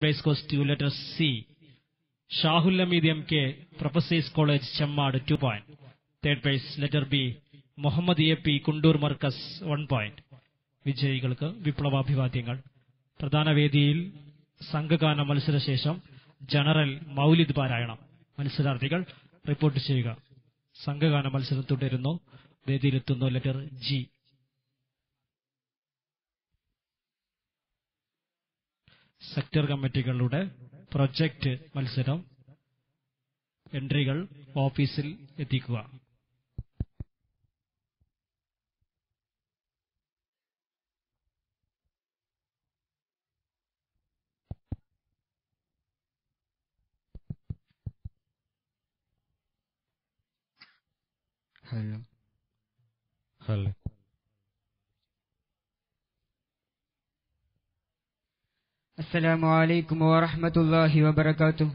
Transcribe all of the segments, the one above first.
Base goes to letter C. Shahul Hamid MK, Professors College, Chammad, 2 point. Third base, letter B. Muhammad A P Kundoor Markaz one point വിജയികൾക്ക് വിപ്ലവാഭിവാദ്യങ്ങൾ പ്രധാന വേദിയിൽ സംഘഗാന മത്സരശേഷം general മൗലിദ് പാരായണം മത്സരാർത്ഥികൾ report ചെയ്യുക സംഘഗാന മത്സരം തുടരുന്നു വേദിയിലെത്തുന്നു ലെറ്റർ ജി സെക്ടർ കമ്മിറ്റികളുടെ പ്രൊജക്ട് മത്സരം എൻട്രികൾ ഓഫീസിൽ എത്തിക്കുക ഹലോ ഹലോ അസ്സലാമു അലൈക്കും വറഹ്മത്തുള്ളാഹി വബറകാതുഹു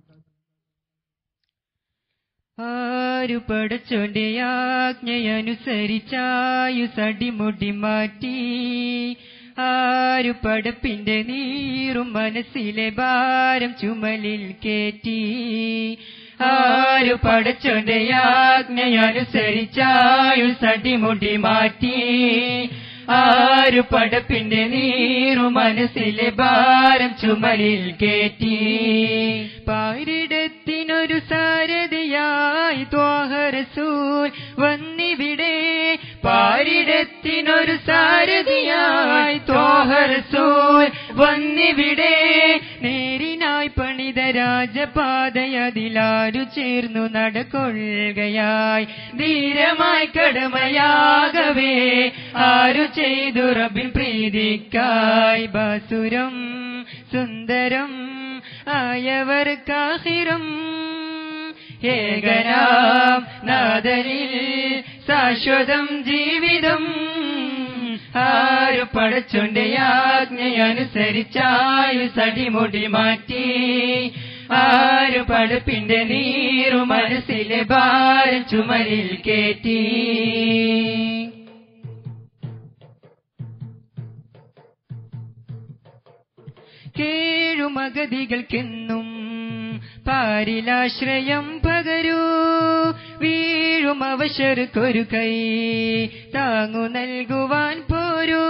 ആരു പടച്ചോന്റെ ആജ്ഞയനുസരിച്ചായു സടിമുടി മാറ്റി ആരു പടപ്പിന്റെ നീറും മനസ്സിലെ ഭാരം ചുമലിൽ കേറ്റി ആരു പടച്ചോന്റെ ആജ്ഞയനുസരിച്ചായു സടിമുടി മാറ്റി ആരു പടപ്പിന്റെ നീറു മനസ്സിലെ ഭാരം ചുമലിൽ കേറ്റി പാരിടത്തിനൊരു സാരഥിയായി ത്വാഹരസൂൽ വന്നിവിടെ പാരിടത്തിനൊരു സാരഥിയായി ത്വാഹരസൂൽ വന്നിവിടെ നേരിനായി പണിത രാജപാതയതിലാരു ചേർന്നു നടക്കൊള്ളുകയായി ധീരമായി കടമയാകവേ ആരു ചെയ്തു റബിൻ പ്രീതിക്കായി ബാസുരം സുന്ദരം ആയവർ കാഹിരം ഏകനാം നാദനിൽ ശാശ്വതം ജീവിതം ആരു പടച്ചൊന്റെ ആജ്ഞയനുസരിച്ചായു സടിമുടി മാറ്റി ആരു പടപ്പിന്റെ നീറു മനസ്സിലെ ഭാരം ചുമലിൽ കേറ്റി കേഴുമഗതികൾക്കെന്നും പാരിലാശ്രയം പകരൂ വീഴും അവശർക്കൊരു കൈ താങ്ങു നൽകുവാൻ പോരൂ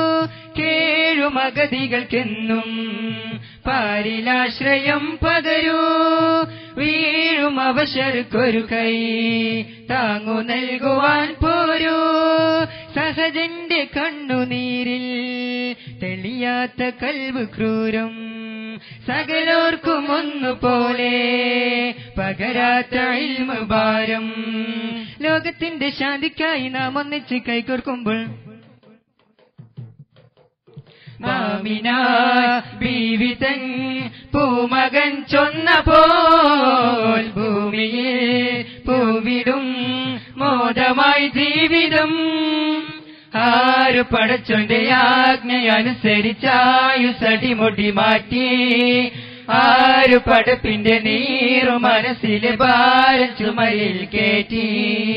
കേഴുമഗതികൾക്കെന്നും പാരിലാശ്രയം പകരൂ വീഴും അവശർക്കൊരു കൈ താങ്ങു നൽകുവാൻ പോരൂ സഹജന്റെ കണ്ണുനീരിൽ തെളിയാത്ത കൽവ് ക്രൂരം സകലോർക്കും ഒന്നുപോലെ പകരാത്ത ഇൽമ ഭാരം ലോകത്തിന്റെ ശാന്തിക്കായി നാം ഒന്നിച്ച് കൈകോർക്കുമ്പോൾ മാമിന ബീവിതൻ പൂമകൻ ചൊന്ന പോൽ ഭൂമിയിൽ പൂവിടും മോദമായി ജീവിതം ആരു പടച്ചൊന്റെ ആജ്ഞയനുസരിച്ചായു സടിമുടി മാറ്റി ആരു പടപ്പിന്റെ നീറു മനസ്സിലെ ഭാരം ചുമലിൽ കേറ്റി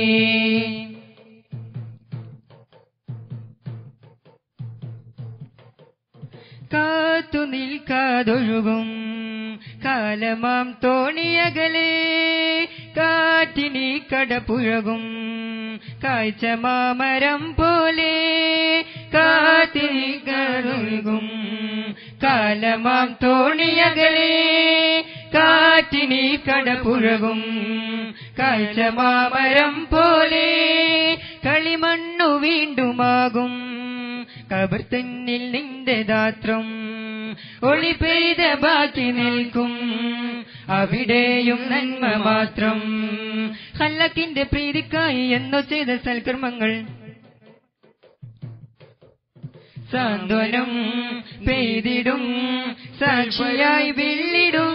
കാത്തു നിൽക്കാതൊഴുകും കാലമാം തോണിയകലേ കാറ്റിനി കടപുഴകും കാഴ്ച മാമരം പോലെ കാത്തിനി കടൊഴുകും കാലമാം തോണിയകലേ കാറ്റിനി കടപുഴകും കാഴ്ച മാമരം പോലെ കളിമണ്ണു വീണ്ടുമാകും കബർ തന്നിൽ നിന്റെ ദാത്രം ഒളി പെയ്ത ബാക്കി നിൽക്കും അവിടെയും നന്മ മാത്രം ഹല്ലക്കിന്റെ പ്രീതിക്കായി എന്നോ ചെയ്ത സൽക്കർമ്മങ്ങൾ സാന്ത്വനം പെയ്തിടും സാക്ഷിയായി വില്ലിടും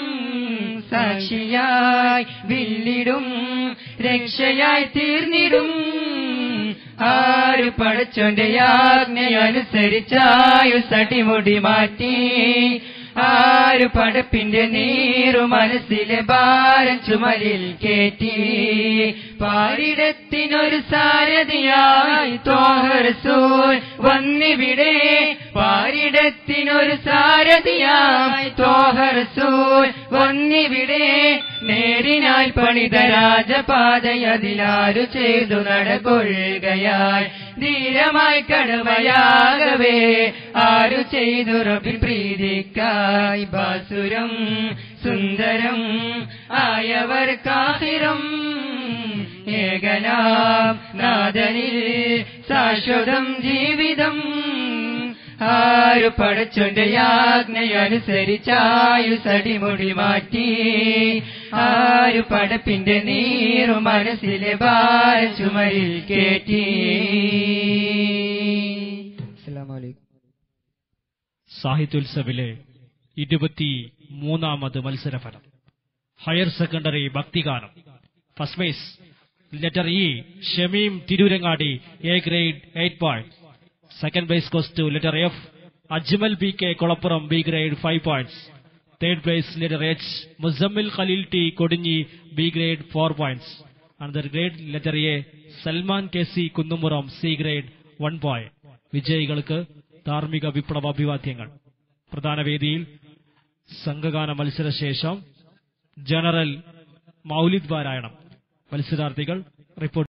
സാക്ഷിയായി വില്ലിടും രക്ഷയായി തീർന്നിടും ആര് പടച്ചോന്റെ ആജ്ഞയനുസരിച്ചായു സടിമുടി മാറ്റി ആര് ആരു പടപ്പിന്റെ നീറു മനസ്സിലെ ഭാരം ചുമലിൽ കേറ്റി പാരിടത്തിനൊരു സാരഥിയായി തോഹറസൂൽ വന്നിവിടെ പാരിടത്തിനൊരു സാരഥിയായി തോഹറസൂൽ വന്നിവിടെ നേരിനാൽ പണിത രാജപാതയതിലാരു ചെയ്തു നടകൊള്ളുകയായി ധീരമായി കടുവയാകവേ ആരു ചെയ്തു റബിൻ പ്രീതിക്കായി ബാസുരം സുന്ദരം ആയവർ കാഹിരം ഏകനാം നാദനിൽ ശാശ്വതം ജീവിതം ആരു പടച്ചൊന്റെ യാജ്ഞയനുസരിച്ചായു സടിമുടി മാറ്റി ആരു പടപ്പിന്റെ നീറു മനസ്സിലെ ഭാര ചുമരിൽ കേട്ടി അസ്സലാമലൈക്കും സാഹിത്യോത്സവിലെ ഇരുപത്തി മൂന്നാമത് മത്സരഫലം ഹയർ സെക്കൻഡറി ഭക്തിഗാനം first base letter E Shameem Tirurangadi A grade eight point second base goes to letter F Ajmal B K Kolappuram B grade five points third base letter H Muzammil Khaleel T Kodinhi B grade four points another grade letter A Salman K C Kunnumuram C grade one point വിജയികൾക്ക് ധാർമ്മിക വിപ്ലവ അഭിവാദ്യങ്ങൾ പ്രധാന വേദിയിൽ സംഘഗാന മത്സരശേഷം general മൗലിദ് പാരായണം മത്സരാർത്ഥികൾ report